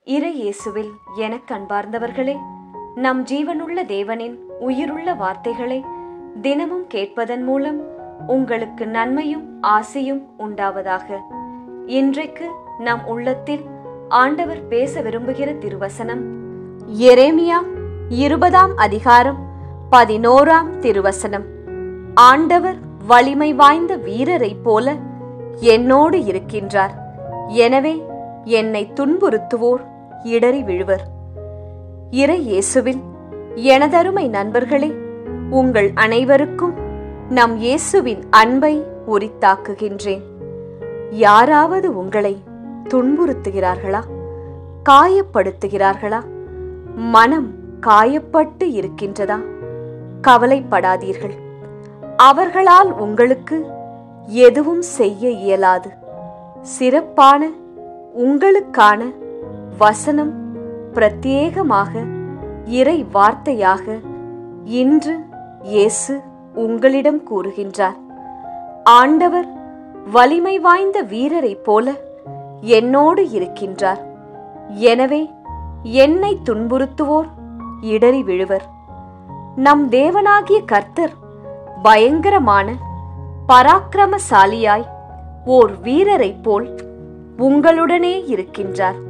இறை இயேசுவில் எனக் அன்பார்ந்தவர்களே நம் ஜீவனுள்ள தேவனின் உயிருள்ள வார்த்தைகளை தினமும் கேட்பதன் மூலம் உங்களுக்கு நன்மையும் ஆசையும் உண்டாவதாக இன்றைக்கு நம் உள்ளத்தில் ஆண்டவர் பேச விரும்புகிற திருவசனம் எரேமியா இருபதாம் அதிகாரம் பதினோராம் திருவசனம் ஆண்டவர் வலிமை வாய்ந்த வீரரைப் போல என்னோடு இருக்கின்றார் எனவே என்னை துன்புறுத்துவோர் இடறி விழுவர் இறை இயேசுவில் எனதருமை நண்பர்களே உங்கள் அனைவருக்கும் நம் இயேசுவின் அன்பை உரித்தாக்குகின்றேன் யாராவது உங்களை துன்புறுத்துகிறார்களா காயப்படுத்துகிறார்களா மனம் காயப்பட்டு இருக்கின்றதா கவலைப்படாதீர்கள் அவர்களால் உங்களுக்கு எதுவும் செய்ய இயலாது சிறப்பான உங்களுக்கான வசனம் பிரத்யேகமாக இறை வார்த்தையாக இன்று இயேசு உங்களிடம் கூறுகின்றார் ஆண்டவர் வலிமை வாய்ந்த வீரரைப் போல என்னோடு இருக்கின்றார் எனவே என்னை துன்புறுத்துவோர் இடறி விழுவர் நம் தேவனாகிய கர்த்தர் பயங்கரமான பராக்கிரமசாலியாய் ஓர் வீரரைப் போல் உங்களுடனே இருக்கின்றார்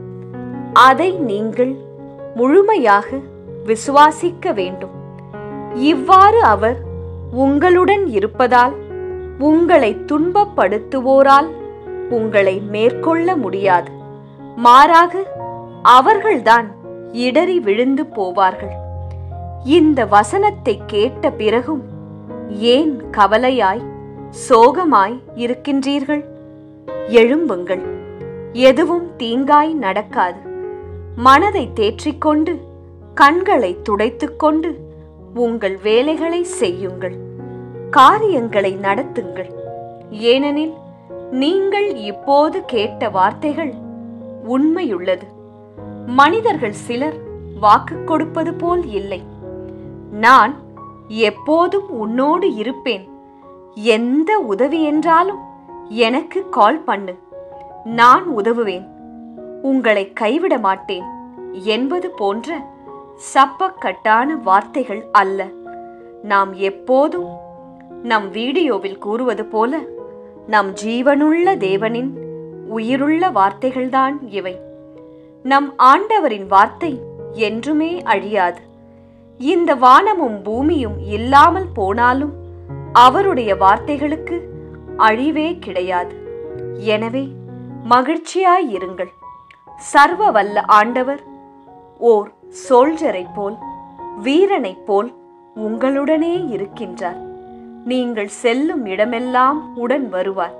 அதை நீங்கள் முழுமையாக விசுவாசிக்க வேண்டும் இவ்வாறு அவர் உங்களுடன் இருப்பதால் உங்களை துன்பப்படுத்துவோரால் உங்களை மேற்கொள்ள முடியாது மாறாக அவர்கள்தான் இடறி விழுந்து போவார்கள் இந்த வசனத்தை கேட்ட பிறகும் ஏன் கவலையாய் சோகமாய் இருக்கின்றீர்கள் எழும்புங்கள் எதுவும் தீங்காய் நடக்காது மனதை தேற்றிக்கொண்டு கண்களை துடைத்துக்கொண்டு உங்கள் வேலைகளை செய்யுங்கள் காரியங்களை நடத்துங்கள் ஏனெனில் நீங்கள் இப்போது கேட்ட வார்த்தைகள் உண்மையுள்ளது மனிதர்கள் சிலர் வாக்கு கொடுப்பது போல் இல்லை நான் எப்போதும் உன்னோடு இருப்பேன் எந்த உதவி என்றாலும் எனக்கு கால் பண்ணு நான் உதவுவேன் உங்களை கைவிட மாட்டேன் என்பது போன்ற சப்பக்கட்டான வார்த்தைகள் அல்ல நாம் எப்போதும் நம் வீடியோவில் கூறுவது போல நம் ஜீவனுள்ள தேவனின் உயிருள்ள வார்த்தைகள்தான் இவை நம் ஆண்டவரின் வார்த்தை என்றுமே அழியாது இந்த வானமும் பூமியும் இல்லாமல் போனாலும் அவருடைய வார்த்தைகளுக்கு அழிவே கிடையாது எனவே மகிழ்ச்சியாயிருங்கள் சர்வ வல்ல ஆண்டவர் ஓர் சோல்ஜரைப் போல் வீரனைப் போல் உங்களுடனே இருக்கின்றார் நீங்கள் செல்லும் இடமெல்லாம் உடன் வருவார்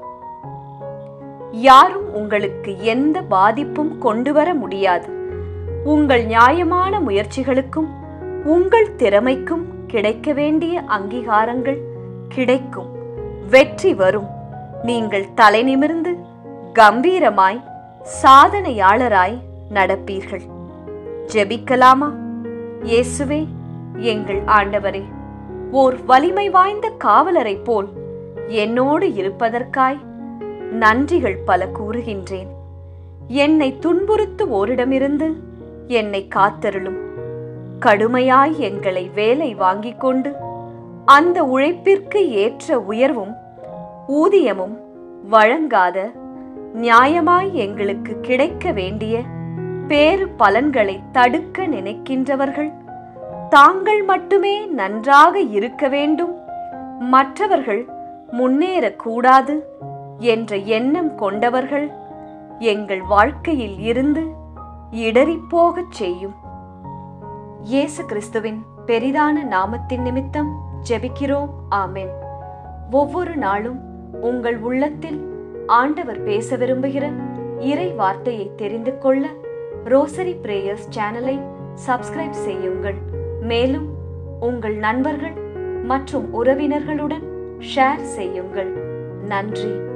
யாரும் உங்களுக்கு எந்த பாதிப்பும் கொண்டு வர முடியாது உங்கள் நியாயமான முயற்சிகளுக்கும் உங்கள் திறமைக்கும் கிடைக்க வேண்டிய அங்கீகாரங்கள் கிடைக்கும் வெற்றி வரும் நீங்கள் தலை நிமிர்ந்து கம்பீரமாய் சாதனையாளராய் நடப்பீர்கள் ஜெபிக்கலாமா இயேசுவே எங்கள் ஆண்டவரே ஓர் வலிமை வாய்ந்த காவலரைப் போல் என்னோடு இருப்பதற்காய் நன்றிகள் பல கூறுகின்றேன் என்னை துன்புறுத்துவோரிடமிருந்து என்னை காத்தருளும் கடுமையாய் எங்களை வேலை வாங்கிக் கொண்டு அந்த உழைப்பிற்கு ஏற்ற உயர்வும் ஊதியமும் வழங்காத நியாயமாய் எங்களுக்கு கிடைக்க வேண்டிய பேறு பலன்களை தடுக்க நினைக்கின்றவர்கள் தாங்கள் மட்டுமே நன்றாக இருக்க வேண்டும் மற்றவர்கள் முன்னேறக்கூடாது என்ற எண்ணம் கொண்டவர்கள் எங்கள் வாழ்க்கையில் இருந்து இடறிப்போகச் செய்யும் இயேசு கிறிஸ்துவின் பெரிதான நாமத்தின் நிமித்தம் ஜெபிக்கிறோம் ஆமென் ஒவ்வொரு நாளும் உங்கள் உள்ளத்தில் ஆண்டவர் பேச விரும்புகிற இறை வார்த்தையை தெரிந்து கொள்ள ரோசரி பிரேயர்ஸ் சேனலை சப்ஸ்கிரைப் செய்யுங்கள் மேலும் உங்கள் நண்பர்கள் மற்றும் உறவினர்களுடன் ஷேர் செய்யுங்கள் நன்றி